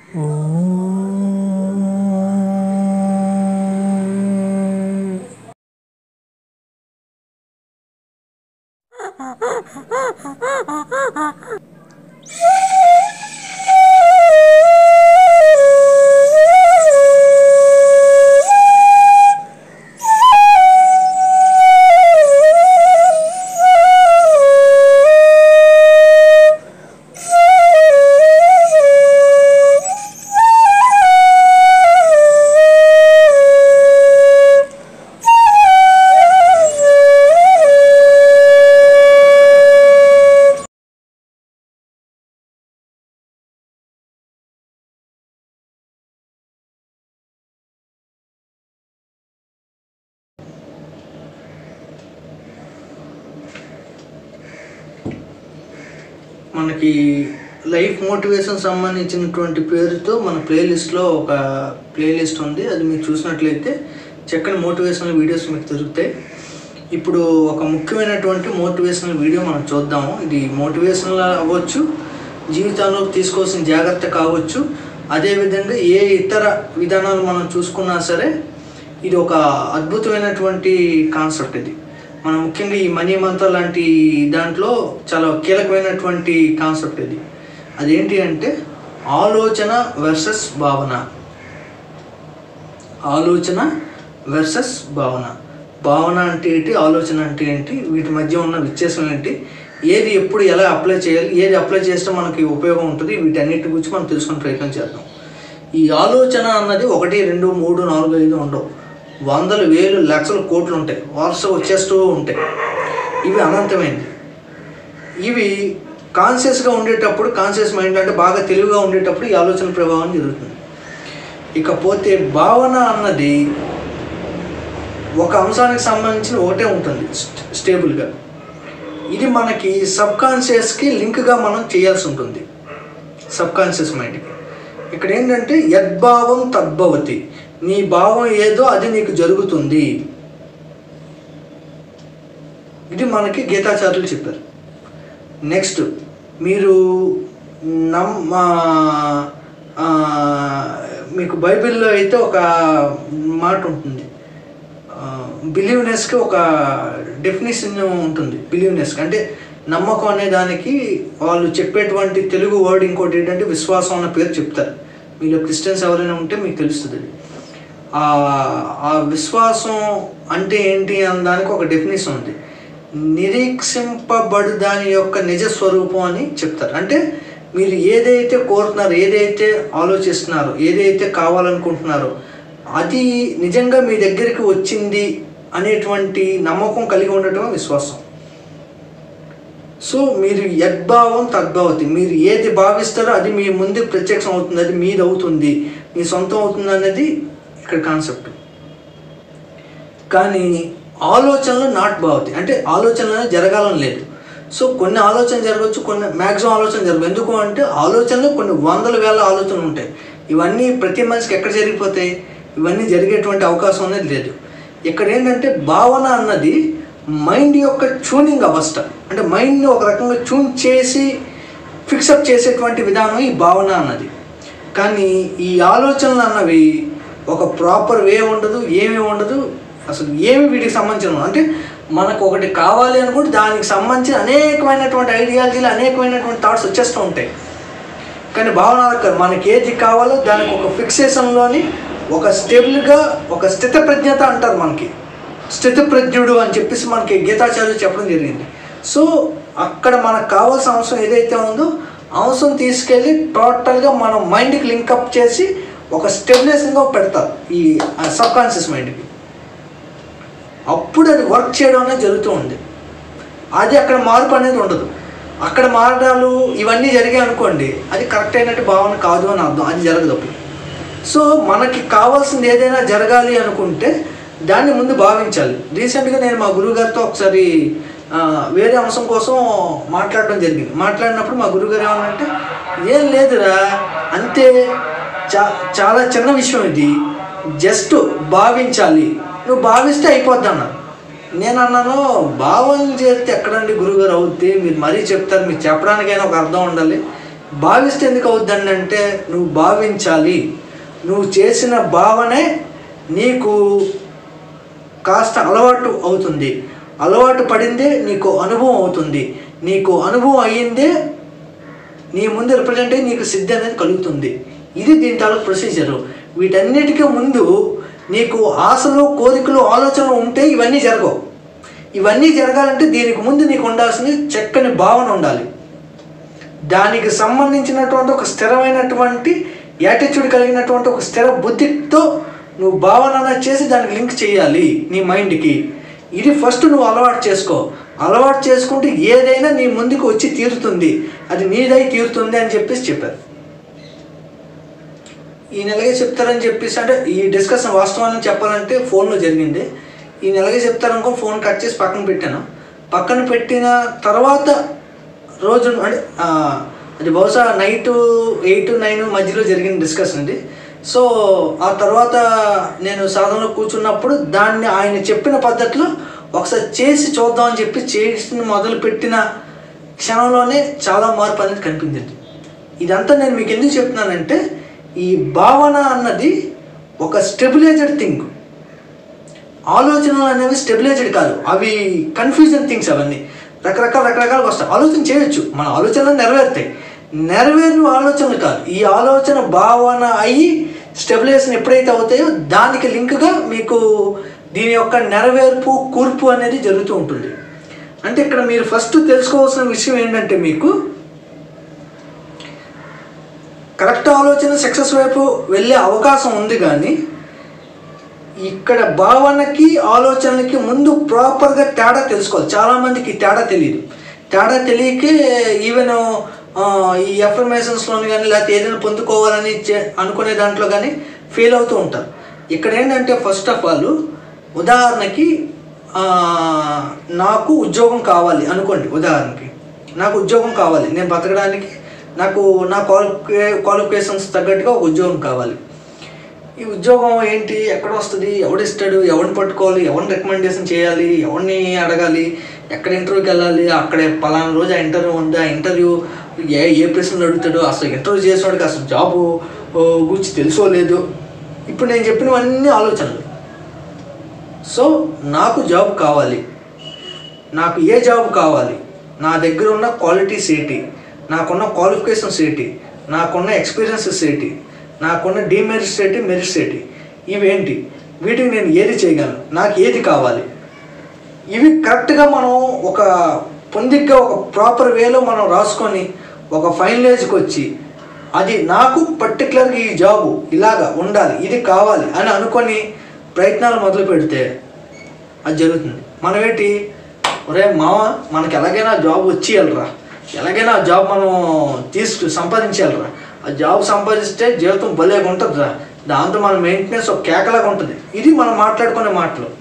మనకి life motivation సంబంధించినటువంటి పేరుతో మన ప్లేలిస్ట్లో ఒక ప్లేలిస్ట్ ఉంది అది మీరు చూసినట్లయితే చక్కని మోటివేషనల్ వీడియోస్ మీకు దొరుకుతాయి ఇప్పుడు ఒక ముఖ్యమైనటువంటి మోటివేషనల్ వీడియో మనం చూద్దాము ఇది మోటివేషనల్ అవ్వచ్చు జీవితంలో తీసుకోవాల్సిన జాగ్రత్త కావచ్చు అదేవిధంగా ఏ ఇతర విధానాలు మనం చూసుకున్నా సరే ఇది ఒక అద్భుతమైనటువంటి కాన్సెప్ట్ ఇది మనం ముఖ్యంగా ఈ మనీ మంత్ర లాంటి దాంట్లో చాలా కీలకమైనటువంటి కాన్సెప్ట్ ఇది అదేంటి అంటే ఆలోచన వర్సెస్ భావన ఆలోచన వర్సెస్ భావన భావన అంటే ఏంటి ఆలోచన అంటే ఏంటి వీటి మధ్య ఉన్న వ్యత్యాసం ఏంటి ఏది ఎప్పుడు ఎలా అప్లై చేయాలి ఏది అప్లై చేస్తే మనకి ఉపయోగం ఉంటుంది వీటన్నిటి గురించి మనం తెలుసుకునే ప్రయత్నం చేద్దాం ఈ ఆలోచన అన్నది ఒకటి రెండు మూడు నాలుగు ఐదు ఉండవు వందలు వేలు లక్షలు కోట్లు ఉంటాయి వరుస వచ్చేస్తూ ఉంటాయి ఇవి అనంతమైనవి ఇవి కాన్షియస్గా ఉండేటప్పుడు కాన్షియస్ మైండ్ అంటే బాగా తెలివిగా ఉండేటప్పుడు ఈ ఆలోచన ప్రభావం జరుగుతుంది ఇకపోతే భావన అన్నది ఒక అంశానికి సంబంధించిన ఒకటే ఉంటుంది స్ట్- స్టేబుల్గా ఇది మనకి సబ్ కాన్షియస్కి లింక్గా మనం చేయాల్సి ఉంటుంది సబ్ కాన్షియస్ మైండ్కి ఇక్కడ ఏంటంటే యద్భావం తద్భవతి నీ భావం ఏదో అది నీకు జరుగుతుంది ఇది మనకి గీతాచార్యులు చెప్పారు నెక్స్ట్ మీరు నమ్ ఆ, మీకు బైబిల్లో అయితే ఒక మాట ఉంటుంది బిలీవ్నెస్కి ఒక డెఫినేషన్ ఉంటుంది బిలీవ్నెస్కి అంటే నమ్మకం అనే దానికి వాళ్ళు చెప్పేటువంటి తెలుగు వర్డ్ ఇంకోటి ఏంటంటే విశ్వాసం అన్న పేరు చెప్తారు మీలో క్రిస్టియన్స్ ఎవరైనా ఉంటే మీకు తెలుస్తుంది అది. ఆ ఆ విశ్వాసం అంటే ఏంటి అన్న దానికి ఒక డెఫినేషన్ ఉంది నిరీక్షింపబడు దాని యొక్క నిజ స్వరూపం అని చెప్తారు అంటే మీరు ఏదైతే కోరుతున్నారో ఏదైతే ఆలోచిస్తున్నారో ఏదైతే కావాలనుకుంటున్నారో అది నిజంగా మీ దగ్గరికి వచ్చింది అనేటువంటి నమ్మకం కలిగి ఉండటం విశ్వాసం సో మీరు యద్భావం తద్భావతి మీరు ఏది భావిస్తారో అది మీ ముందు ప్రత్యక్షం అవుతుంది అది మీది అవుతుంది మీ సొంతం అవుతుంది అనేది ఇక్కడ కాన్సెప్ట్ కానీ ఆలోచనలు నాట్ భావతి అంటే ఆలోచనలు జరగాలని లేదు సో కొన్ని ఆలోచన జరగవచ్చు కొన్ని మ్యాక్సిమం ఆలోచన జరగదు ఎందుకు అంటే ఆలోచనలు కొన్ని వందల వేల ఆలోచనలు ఉంటాయి ఇవన్నీ ప్రతి మనిషికి ఎక్కడ జరిగిపోతాయి ఇవన్నీ జరిగేటువంటి అవకాశం అనేది లేదు ఇక్కడ ఏంటంటే భావన అన్నది మైండ్ యొక్క ట్యూనింగ్ అవస్థ అంటే మైండ్ని ఒక రకంగా ట్యూన్ చేసి ఫిక్సప్ చేసేటువంటి విధానం ఈ భావన అన్నది కానీ ఈ ఆలోచనలు అన్నవి ఒక ప్రాపర్ వే ఉండదు ఏమీ ఉండదు అసలు ఏమి వీటికి సంబంధించిన అంటే మనకు ఒకటి కావాలి అనుకుంటే దానికి సంబంధించిన అనేకమైనటువంటి ఐడియాలజీలు అనేకమైనటువంటి థాట్స్ వచ్చేస్తూ ఉంటాయి కానీ భావన అలా కాదు. మనకి ఏది కావాలో దానికి ఒక ఫిక్సేషన్లోని ఒక స్టెబుల్గా ఒక స్థితప్రజ్ఞత అంటారు మనకి స్థితప్రజ్ఞుడు అని చెప్పేసి మనకి గీతాచార్యులు చెప్పడం జరిగింది సో అక్కడ మనకు కావాల్సిన అవసరం ఏదైతే ఉందో అవసరం తీసుకెళ్ళి టోటల్గా మన మైండ్కి లింకప్ చేసి ఒక స్టెబిలైజింగ్గా పెడతారు ఈ సబ్ కాన్షియస్ మైండ్కి అప్పుడు అది వర్క్ చేయడం అనేది జరుగుతూ ఉంది అది అక్కడ మార్పు అనేది ఉండదు అక్కడ మారడాలు ఇవన్నీ జరిగాయి అనుకోండి అది కరెక్ట్ అయినట్టు భావన కాదు అని అర్థం అది జరగదు అప్పుడు సో మనకి కావాల్సింది ఏదైనా జరగాలి అనుకుంటే దాన్ని ముందు భావించాలి రీసెంట్గా నేను మా గురువుగారితో ఒకసారి ఆ, వేరే అంశం కోసం మాట్లాడడం జరిగింది మాట్లాడినప్పుడు మా గురువుగారు ఏమన్నంటే ఏం లేదురా అంతే చా చాలా చిన్న విషయం ఇది జస్ట్ భావించాలి నువ్వు భావిస్తే అయిపోద్ది అన్నారు నేను అన్నాను భావన చేస్తే ఎక్కడండి గురువుగారు అవుద్ది మీరు మరీ చెప్తారు మీరు చెప్పడానికైనా ఒక అర్థం ఉండాలి భావిస్తే ఎందుకు అవుద్దండి అంటే నువ్వు భావించాలి నువ్వు చేసిన భావనే నీకు కాస్త అలవాటు అవుతుంది అలవాటు పడిందే నీకు అనుభవం అవుతుంది నీకు అనుభవం అయ్యిందే నీ ముందు రిప్రజెంట్ అయ్యి నీకు సిద్ధి అనేది కలుగుతుంది ఇది దీని తాలూకు ప్రొసీజరు వీటన్నిటికీ ముందు నీకు ఆశలు కోరికలు ఆలోచనలు ఉంటే ఇవన్నీ జరగవు ఇవన్నీ జరగాలంటే దీనికి ముందు నీకు ఉండాల్సింది చక్కని భావన ఉండాలి దానికి సంబంధించినటువంటి ఒక స్థిరమైనటువంటి యాటిట్యూడ్ కలిగినటువంటి ఒక స్థిర బుద్ధితో నువ్వు భావన అనేది చేసి దానికి లింక్ చేయాలి నీ మైండ్కి ఇది ఫస్ట్ నువ్వు అలవాటు చేసుకో అలవాటు చేసుకుంటే ఏదైనా నీ ముందుకు వచ్చి తీరుతుంది అది నీదై తీరుతుంది అని చెప్పేసి చెప్పారు ఈ నెలగే చెప్తారని చెప్పేసి అంటే ఈ డిస్కషన్ వాస్తవాన్ని చెప్పాలంటే ఫోన్లో జరిగింది ఈ నెలగే చెప్తారనుకో ఫోన్ కట్ చేసి పక్కన పెట్టాను పక్కన పెట్టిన తర్వాత రోజు అంటే ఆ, అది బహుశా నైట్ ఎయిట్ నైన్ మధ్యలో జరిగిన డిస్కషన్ ఇది సో ఆ తర్వాత నేను సాధనలో కూర్చున్నప్పుడు దాన్ని ఆయన చెప్పిన పద్ధతిలో ఒకసారి చేసి చూద్దామని చెప్పి చేసి మొదలు పెట్టిన క్షణంలోనే చాలా మార్పు అనేది కనిపించింది ఇదంతా నేను మీకు ఎందుకు చెప్తున్నానంటే ఈ భావన అన్నది ఒక స్టెబిలైజర్ థింగ్ ఆలోచనలు అనేవి స్టెబిలైజ్డ్ కాదు అవి కన్ఫ్యూజన్ థింగ్స్ అవన్నీ రకరకాల రకరకాలుగా వస్తాయి ఆలోచన చేయొచ్చు మన ఆలోచనలు నెరవేరుతాయి నెరవేరు ఆలోచనలు కాదు ఈ ఆలోచన భావన అయ్యి స్టెబిలైజేషన్ ఎప్పుడైతే అవుతాయో దానికి లింక్గా మీకు దీని యొక్క నెరవేర్పు కూర్పు అనేది జరుగుతూ ఉంటుంది అంటే ఇక్కడ మీరు ఫస్ట్ తెలుసుకోవాల్సిన విషయం ఏంటంటే మీకు కరెక్ట్ ఆలోచన సక్సెస్ వైపు వెళ్ళే అవకాశం ఉంది కానీ ఇక్కడ భావనకి ఆలోచనలకి ముందు ప్రాపర్గా తేడా తెలుసుకోవాలి చాలామందికి ఈ తేడా తెలియదు తేడా తెలియకే ఈవెన్ ఈ ఎఫర్మేషన్స్లోని కానీ లేకపోతే ఏదైనా పొందుకోవాలని చే- అనుకునే దాంట్లో కానీ ఫెయిల్ అవుతూ ఉంటారు ఇక్కడ ఏంటంటే ఫస్ట్ ఆఫ్ ఆల్ ఉదాహరణకి ఆ, నాకు ఉద్యోగం కావాలి అనుకోండి ఉదాహరణకి నాకు ఉద్యోగం కావాలి నేను బతకడానికి నాకు నా క్వాలిఫికే క్వాలిఫికేషన్స్ తగ్గట్టుగా ఒక ఉద్యోగం కావాలి ఈ ఉద్యోగం ఏంటి ఎక్కడ వస్తుంది ఎవడిస్తాడు ఎవరిని పట్టుకోవాలి ఎవరిని రికమెండేషన్ చేయాలి ఎవరిని అడగాలి ఎక్కడ ఇంటర్వ్యూకి వెళ్ళాలి అక్కడే పలానా రోజు ఆ ఇంటర్వ్యూ ఉంది ఆ ఇంటర్వ్యూ ఏ ఏ ప్రశ్నలు అడుగుతాడు అసలు ఇంటర్వ్యూ చేసినవాడికి అసలు జాబు ఓ, గురించి తెలుసో లేదు ఇప్పుడు నేను చెప్పినవన్నీ ఆలోచనలు సో నాకు జాబ్ కావాలి నాకు ఏ జాబ్ కావాలి నా దగ్గర ఉన్న క్వాలిటీస్ ఏంటి నాకున్న క్వాలిఫికేషన్స్ ఏంటి నాకున్న ఎక్స్పీరియన్సెస్ ఏంటి నాకున్న డిమెరిట్స్ ఏంటి మెరిట్స్ ఏంటి ఇవేంటి వీటికి నేను ఏది చేయగలను నాకు ఏది కావాలి ఇవి కరెక్ట్గా మనం ఒక పొందిగ్గా ఒక ప్రాపర్ వేలో మనం రాసుకొని ఒక ఫైనలైజ్కి వచ్చి అది నాకు పర్టికులర్గా ఈ జాబు ఇలాగా ఉండాలి ఇది కావాలి అని అనుకొని ప్రయత్నాలు మొదలు పెడితే అది జరుగుతుంది మనం ఏంటి ఒరే మామ మనకి ఎలాగైనా జాబ్ వచ్చేయాలరా ఎలాగైనా ఆ జాబ్ మనం తీసుకు సంపాదించాలరా ఆ జాబ్ సంపాదిస్తే జీవితం భలేగా ఉంటుందిరా దాంతో మన మెయింటెనెన్స్ ఒక కేకలాగా ఉంటుంది ఇది మనం మాట్లాడుకునే మాటలు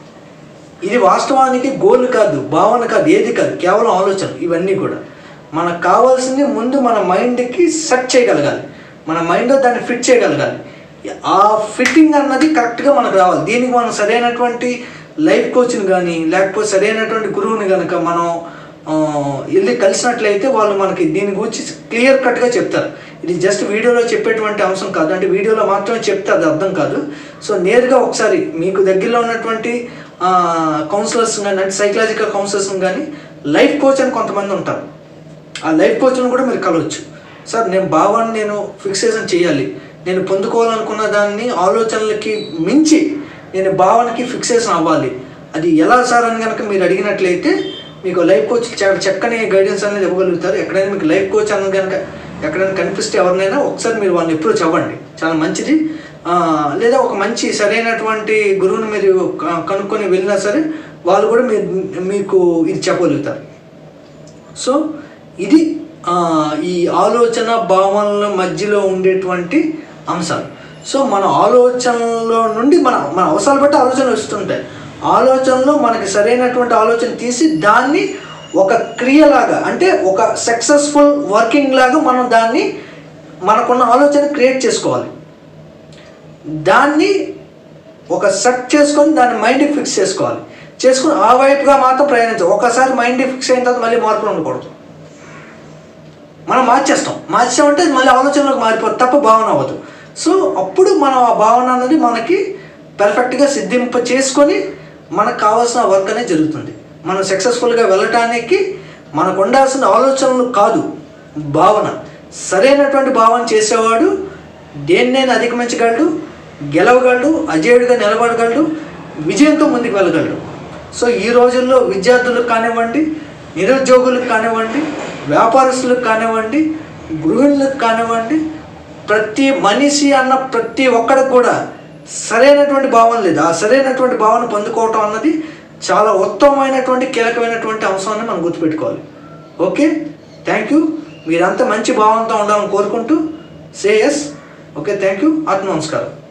ఇది వాస్తవానికి గోల్ కాదు భావన కాదు ఏది కాదు కేవలం ఆలోచన ఇవన్నీ కూడా మనకు కావాల్సింది ముందు మన మైండ్కి సెట్ చేయగలగాలి మన మైండ్లో దాన్ని ఫిట్ చేయగలగాలి ఆ ఫిట్టింగ్ అన్నది కరెక్ట్గా మనకు రావాలి దీనికి మనం సరైనటువంటి లైఫ్ కోచ్ని కానీ లేకపోతే సరైనటువంటి గురువుని కనుక మనం ఆ, వెళ్ళి కలిసినట్లయితే వాళ్ళు మనకి దీని గురించి క్లియర్ కట్గా చెప్తారు ఇది జస్ట్ వీడియోలో చెప్పేటువంటి అంశం కాదు అంటే వీడియోలో మాత్రమే చెప్తే అది అర్థం కాదు సో నేరుగా ఒకసారి మీకు దగ్గరలో ఉన్నటువంటి కౌన్సిలర్స్ కానీ అంటే సైకలాజికల్ కౌన్సిలర్స్ కానీ లైఫ్ కోచ్ అని కొంతమంది ఉంటారు ఆ లైఫ్ కోచ్ను కూడా మీరు కలవచ్చు సార్ నేను భావాన్ని నేను ఫిక్సేషన్ చేయాలి నేను పొందుకోవాలనుకున్న దాన్ని ఆలోచనలకి మించి నేను భావనకి ఫిక్సేషన్ అవ్వాలి అది ఎలా సార్ అని కనుక మీరు అడిగినట్లయితే మీకు లైఫ్ కోచ్ చాలా చక్కని గైడెన్స్ అనేది ఇవ్వగలుగుతారు ఎక్కడైనా మీకు లైఫ్ కోచ్ అన్నది కనుక ఎక్కడైనా కనిపిస్తే ఎవరినైనా ఒకసారి మీరు వాళ్ళని అప్రోచ్ అవ్వండి చాలా మంచిది ఆ, లేదా ఒక మంచి సరైనటువంటి గురువుని మీరు క- కనుక్కొని వెళ్ళినా సరే వాళ్ళు కూడా మీరు మీకు ఇది చెప్పగలుగుతారు సో ఇది ఆ, ఈ ఆలోచన భావనల మధ్యలో ఉండేటువంటి అంశాలు సో మన ఆలోచనలో నుండి మన మన అవసరాలు బట్టి ఆలోచనలు వస్తుంటాయి ఆలోచనలో మనకి సరైనటువంటి ఆలోచన తీసి దాన్ని ఒక క్రియలాగా అంటే ఒక సక్సెస్ఫుల్ వర్కింగ్ లాగా మనం దాన్ని మనకున్న ఆలోచన క్రియేట్ చేసుకోవాలి దాన్ని ఒక సెట్ చేసుకొని దాన్ని మైండ్కి ఫిక్స్ చేసుకోవాలి చేసుకుని ఆ వైపుగా మాత్రం ప్రయాణించాలి ఒకసారి మైండ్ ఫిక్స్ అయిన తర్వాత మళ్ళీ మార్పులు ఉండకూడదు మనం మార్చేస్తాం మార్చామంటే అది మళ్ళీ ఆలోచనలోకి మారిపోతుంది తప్ప భావన అవ్వదు సో అప్పుడు మనం ఆ భావన అనేది మనకి పర్ఫెక్ట్గా సిద్ధింప చేసుకొని మనకు కావాల్సిన వర్క్ అనేది జరుగుతుంది మనం సక్సెస్ఫుల్గా వెళ్ళటానికి మనకు ఉండాల్సిన ఆలోచనలు కాదు భావన సరైనటువంటి భావన చేసేవాడు దేన్నైనా అధిగమించగలడు గెలవగలడు అజేయుడిగా నిలబడగలడు విజయంతో ముందుకు వెళ్ళగలడు సో ఈ రోజుల్లో విద్యార్థులకు కానివ్వండి నిరుద్యోగులకు కానివ్వండి వ్యాపారస్తులకు కానివ్వండి గృహిణులకు కానివ్వండి ప్రతి మనిషి అన్న ప్రతి ఒక్కడికి కూడా సరైనటువంటి భావన లేదు ఆ సరైనటువంటి భావన పొందుకోవటం అన్నది చాలా ఉత్తమమైనటువంటి కీలకమైనటువంటి అంశాన్ని మనం గుర్తుపెట్టుకోవాలి ఓకే థ్యాంక్ యూ మీరంతా మంచి భావంతో ఉండాలని కోరుకుంటూ say yes okay thank you ఆత్మ నమస్కారం